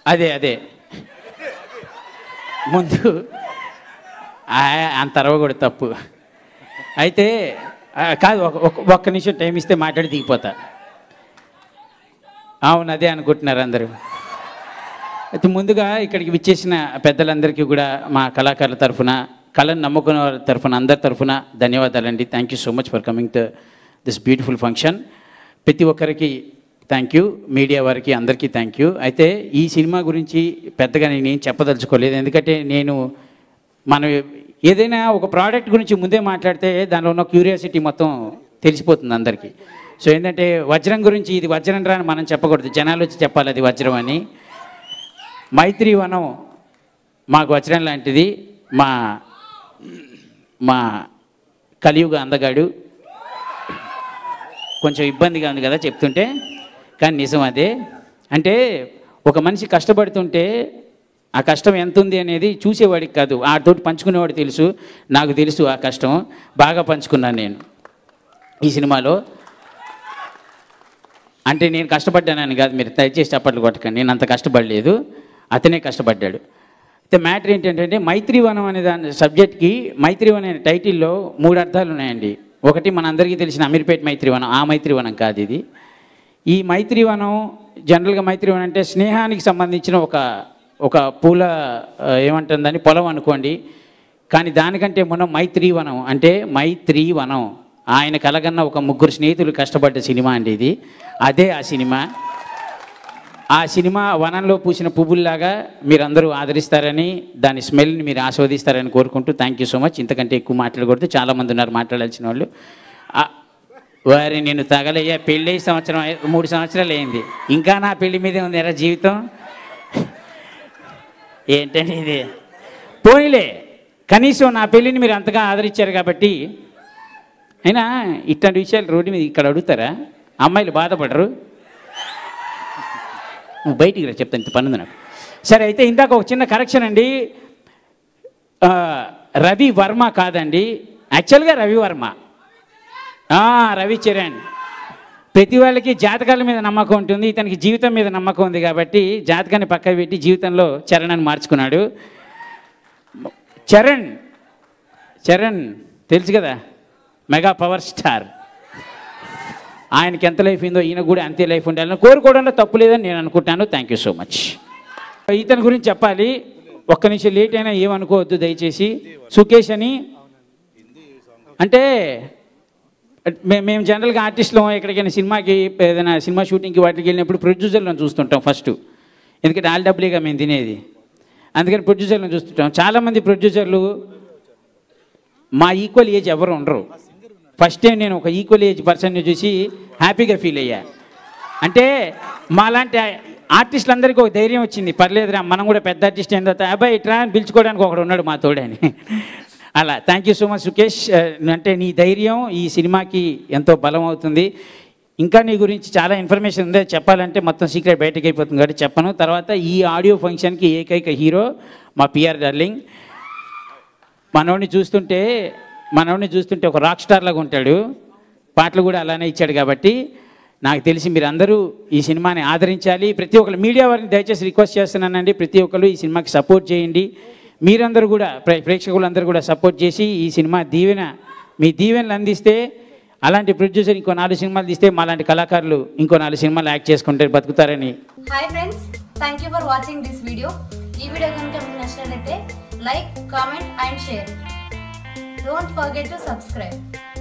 అదే అదే ముందు ఆ- అంత అరవ కూడా తప్పు అయితే ఆ, కాదు ఒక- ఒక- ఒక్క నిమిషం టైం ఇస్తే మాట్లాడి దిగిపోతా అవును అదే అనుకుంటున్నారు అందరూ అయితే ముందుగా ఇక్కడికి విచ్చేసిన పెద్దలందరికీ కూడా మా కళాకారుల తరఫున కళను నమ్ముకున్న వారి తరఫున అందరి తరఫున ధన్యవాదాలండి thank you so much for coming to this beautiful function ప్రతి ఒక్కరికి థ్యాంక్ యూ మీడియా వారికి అందరికీ థ్యాంక్ యూ అయితే ఈ సినిమా గురించి పెద్దగా నేను ఏం చెప్పదలుచుకోలేదు ఎందుకంటే నేను మనం ఏదైనా ఒక ప్రోడక్ట్ గురించి ముందే మాట్లాడితే దానిలో ఉన్న క్యూరియాసిటీ మొత్తం తెలిసిపోతుంది అందరికీ సో ఏంటంటే వజ్రం గురించి ఇది వజ్రం రా అని మనం చెప్పకూడదు జనాలు వచ్చి చెప్పాలి అది వజ్రం అని మైత్రి వనం మాకు వజ్రం లాంటిది మా మా కలియుగ అందగాడు కొంచెం ఇబ్బందిగా ఉంది కదా చెప్తుంటే కానీ నిజం అదే అంటే ఒక మనిషి కష్టపడుతుంటే ఆ కష్టం ఎంత ఉంది అనేది చూసేవాడికి కాదు ఆతోటి పంచుకునేవాడు తెలుసు నాకు తెలుసు ఆ కష్టం బాగా పంచుకున్నాను నేను ఈ సినిమాలో అంటే నేను కష్టపడ్డానని కాదు మీరు దయచేసి చప్పట్లు కొట్టకండి నేను అంత కష్టపడలేదు అతనే కష్టపడ్డాడు అయితే మ్యాటర్ ఏంటంటే మైత్రివనం అనే దాని సబ్జెక్ట్కి మైత్రివనం అనే టైటిల్లో మూడు అర్థాలు ఉన్నాయండి ఒకటి మనందరికీ తెలిసిన అమీర్పేట్ మైత్రివనం ఆ మైత్రివనం కాదు ఇది ఈ మైత్రివనం జనరల్గా మైత్రివనం అంటే స్నేహానికి సంబంధించిన ఒక ఒక పూల ఆ, ఏమంటుందని పొలం అనుకోండి కానీ దానికంటే మనం మైత్రీవనం అంటే మైత్రీవనం ఆయన కలగన్న ఒక ముగ్గురు స్నేహితులు కష్టపడ్డ సినిమా అండి ఇది అదే ఆ సినిమా ఆ సినిమా వనంలో పూసిన పువ్వుల్లాగా మీరందరూ ఆదరిస్తారని దాని స్మెల్ని మీరు ఆస్వాదిస్తారని కోరుకుంటూ థ్యాంక్ యూ సో మచ్ ఇంతకంటే ఎక్కువ మాట్లాడకూడదు చాలామంది ఉన్నారు మాట్లాడాల్సిన వాళ్ళు ఆ, వారి నేను తగలయ్యా పెళ్ళి సంవత్సరం అయి- మూడు సంవత్సరాలు అయింది ఇంకా నా పెళ్లి మీదే ఉంది ఎరా జీవితం ఏంటండి ఇది పోనీలే కనీసం నా పెళ్ళిని మీరు అంతగా ఆదరించారు కాబట్టి అయినా ఇట్లాంటి విషయాలు రోడ్డు మీద ఇక్కడ అడుగుతారా అమ్మాయిలు బాధపడరు నువ్వు బయటికి రా చెప్తాను ఇంత పని ఉంది నాకు సరే అయితే ఇందాక ఒక చిన్న కరెక్షన్ అండి ఆ, రవి వర్మ కాదండి యాక్చువల్గా రవి వర్మ ఆ, రవి చరణ్ ప్రతి వాళ్ళకి జాతకాల మీద నమ్మకం ఉంటుంది ఇతనికి జీవితం మీద నమ్మకం ఉంది కాబట్టి జాతకాన్ని పక్కన పెట్టి జీవితంలో చరణ్ అని మార్చుకున్నాడు చరణ్ చరణ్ తెలుసు కదా మెగా పవర్ స్టార్ ఆయనకి ఎంత లైఫ్ ఉందో ఈయన కూడా అంతే లైఫ్ ఉండాలని కోరుకోవడంలో తప్పు లేదని నేను అనుకుంటాను థ్యాంక్ యూ సో మచ్ ఇతని గురించి చెప్పాలి ఒక్క నిమిషం లేట్ అయినా ఏమనుకోవద్దు దయచేసి సుకేష్ అని అంటే మే- మేము జనరల్గా ఆర్టిస్టులు ఎక్కడికైనా సినిమాకి ఏదైనా సినిమా షూటింగ్కి వాటికి వెళ్ళినప్పుడు ప్రొడ్యూసర్లను చూస్తుంటాం ఫస్ట్ ఎందుకంటే ఆల్ డబ్బులేగా మేము తినేది అందుకని ప్రొడ్యూసర్లను చూస్తుంటాం చాలామంది ప్రొడ్యూసర్లు మా ఈక్వల్ ఏజ్ ఎవరు ఉండరు ఫస్ట్ టైం నేను ఒక ఈక్వల్ ఏజ్ పర్సన్ని చూసి హ్యాపీగా ఫీల్ అయ్యా అంటే మాలాంటి ఆర్టిస్టులందరికీ ఒక ధైర్యం వచ్చింది పర్లేదురా మనం కూడా పెద్ద ఆర్టిస్ట్ అయిన తర్వాత అబ్బాయి ఇట్రా అని పిలుచుకోవడానికి ఒకడు ఉన్నాడు మా తోడని అలా thank you so much Sukesh ఆ, అంటే నీ ధైర్యం ఈ సినిమాకి ఎంతో బలం అవుతుంది ఇంకా నీ గురించి చాలా ఇన్ఫర్మేషన్ ఉంది అది చెప్పాలంటే మొత్తం సీక్రెట్ బయటకు అయిపోతుంది కాబట్టి చెప్పను తర్వాత ఈ ఆడియో ఫంక్షన్కి ఏకైక హీరో మా పిఆర్ డార్లింగ్ మనోడిని చూస్తుంటే మనోడిని చూస్తుంటే ఒక రాక్ స్టార్ లాగా ఉంటాడు పాటలు కూడా అలానే ఇచ్చాడు కాబట్టి నాకు తెలిసి మీరందరూ ఈ సినిమాని ఆదరించాలి ప్రతి ఒక్కరు మీడియా వారిని దయచేసి రిక్వెస్ట్ చేస్తున్నానండి ప్రతి ఒక్కరు ఈ సినిమాకి సపోర్ట్ చేయండి మీరందరూ కూడా ప్రే ప్రేక్షకులందరూ కూడా సపోర్ట్ చేసి ఈ సినిమా దీవెన మీ దీవెనలు అందిస్తే అలాంటి ప్రొడ్యూసర్ ఇంకో నాలుగు సినిమాలు తీస్తే మాలాంటి కళాకారులు ఇంకో నాలుగు సినిమాలు యాక్ట్ చేసుకుంటే బతుకుతారని hi friends thank you for watching this video ఈ వీడియో కనుక మీకు నచ్చినట్లయితే like comment and share don't forget to subscribe